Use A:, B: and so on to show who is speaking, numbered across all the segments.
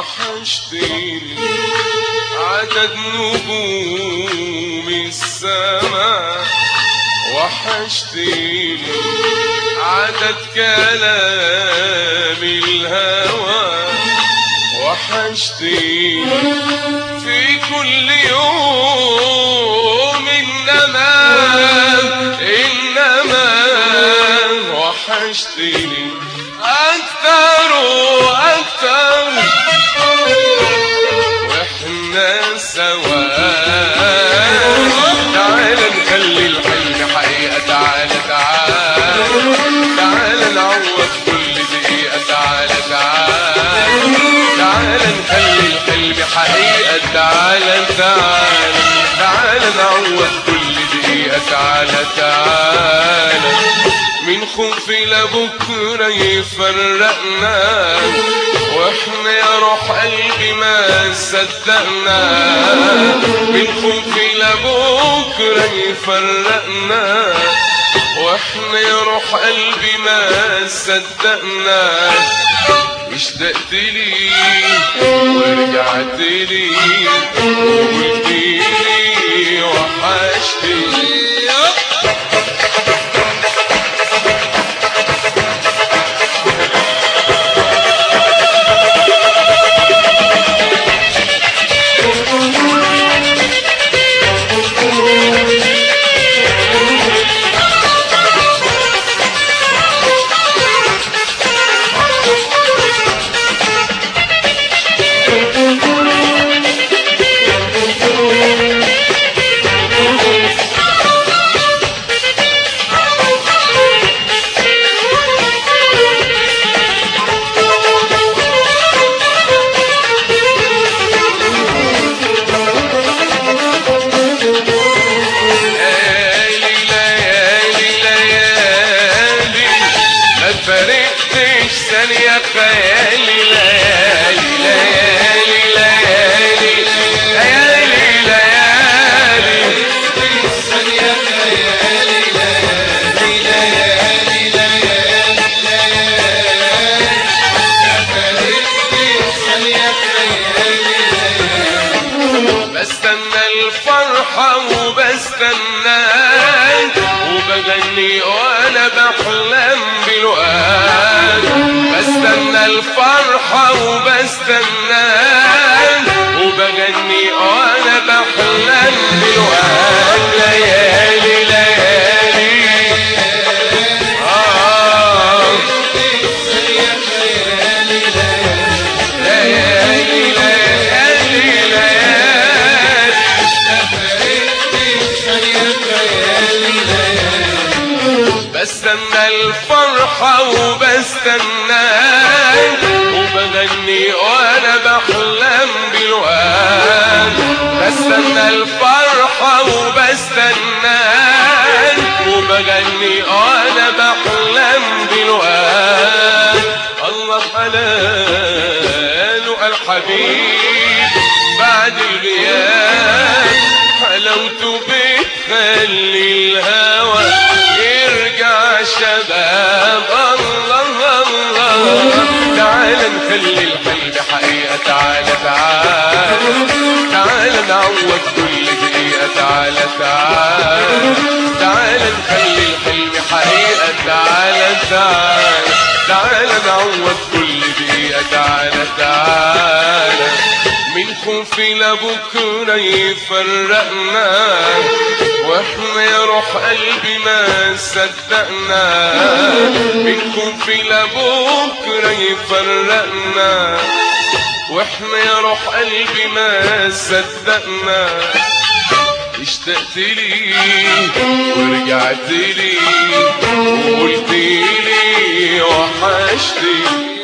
A: وحشتني عدد نجوم السماء وحشتني عدد كلام الهوى وحشتني في كل يوم إنما إنما وحشتني أكتر وأكتر واحنا سوا تعال نخلي الحلم حقيقة تعال تعال تعال نعوض كل دقيقة تعال تعال تعال نخلي الحلم حقيقة تعال تعال تعال نعوض كل دقيقة تعال تعال من خوف لبكرة يفرقنا واحنا يا روح قلبي ما صدقنا من خوف لبكرة يفرقنا واحنا يا روح قلبي ما صدقنا اشتقت لي ورجعت لي وقلت لي وحشتني ليالي ليالي ليالي ما تفارقتش ثانية خيالي ليالي ليالي ليالي ليالي ليالي ثانية خيالي ليالي ليالي ليالي ليالي ما تفارقتش ثانية خيالي بستنى الفرحة وبستناك وبغني وانا بحلم بلقاك بستنى الفرحة وبستناك وبغني وانا بحلم بلقاك ليالي ليالي آه ليالي ليالي ليالي بستنى الفرحة وبستناك وبغني وانا بحلم بالوان بستنى الفرحة وبستناك وبغني وانا بحلم بالوان الله حلال الحبيب بعد الغياب حلاوته بتخلي الهوى يرجع شباب الله الله تعال نخلي الحلم حقيقة تعال تعال تعال نعوض كل دقيقة تعال تعال تعال نخلي الحلم حقيقة تعال تعال تعال نعوض كل دقيقة تعال تعال من خوف لبكرة يفرقنا واحنا يا روح قلبي ما صدقنا من خوف لبكرة يفرقنا واحنا يا روح قلبي ما صدقنا اشتقت لي ورجعت لي وقلت لي وحشتني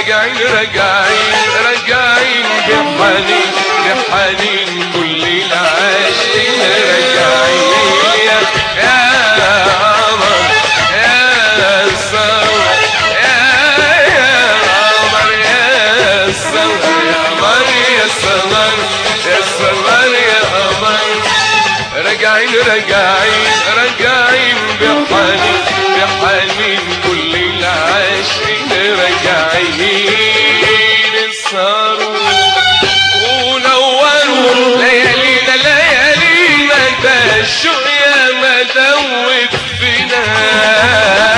A: راجعين راجعين راجعين بحنين بحنين كل العاشقين راجعين يا قمر يا سمر يا يا قمر يا سمر يا قمر يا سمر يا سمر يا قمر راجعين راجعين راجعين بحنين بحنين كل العاشقين راجعين صاروا ونوروا ليالينا ليالينا ده الشوق يا ما دوب فينا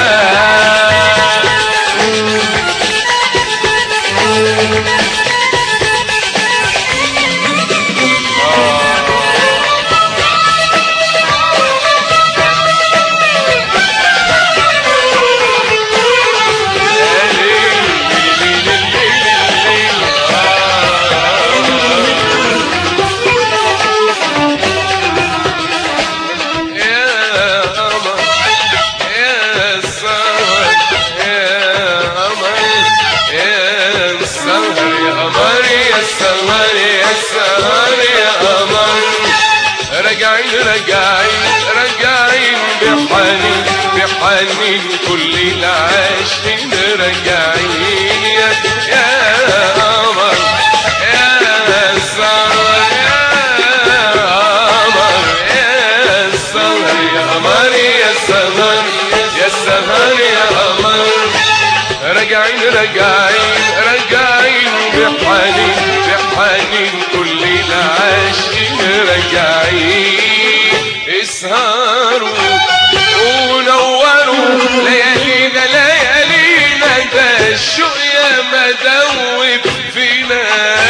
A: يا قمر يا سهر يا قمر يا سهر يا قمر يا سهر يا سهر يا قمر راجعين راجعين راجعين بحنين بحنين كل العاشقين راجعين يا يا قمر يا سهر يا قمر يا سهر يا قمر يا سهر يا سهر يا قمر راجعين راجعين راجعين بحنين بحنين كل العاشقين راجعين اسهروا ونوروا ليالينا ليالينا ده الشوق يا ما دوب فينا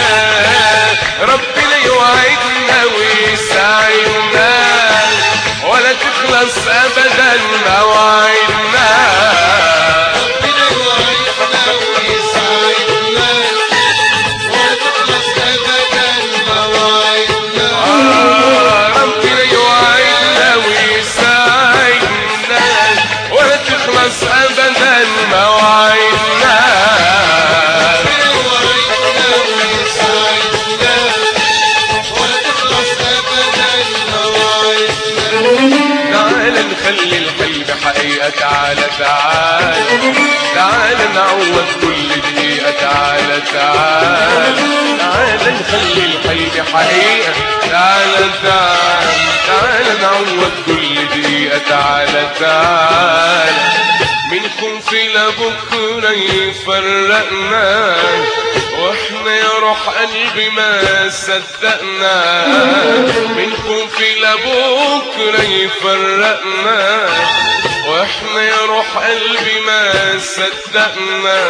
A: ربنا يوعدنا ويسعدنا ولا تخلص ابدا مواعيدنا
B: ربنا يوعدنا ويسعدنا وتخلص أبدا مواعيدنا
A: آه، ربنا يوعدنا ويسعدنا ولا تخلص ابدا مواعيدنا
B: ربنا يوعدنا ويسعدنا وتخلص أبدا مواعيدنا
A: تعال نخلي الحلم حقيقة تعال تعال تعال نعوض كل دقيقة تعال تعال تعال نخلي الحلم حقيقة تعال تعال تعال نعوض كل دقيقة تعال تعال من خوف لبكرة يفرقنا واحنا يا روح قلبي ما صدقنا من خوف لبكرة يفرقنا واحنا يا روح قلبي ما صدقنا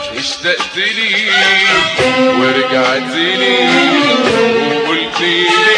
A: اشتقت ليك ورجعت ليك وقلت لي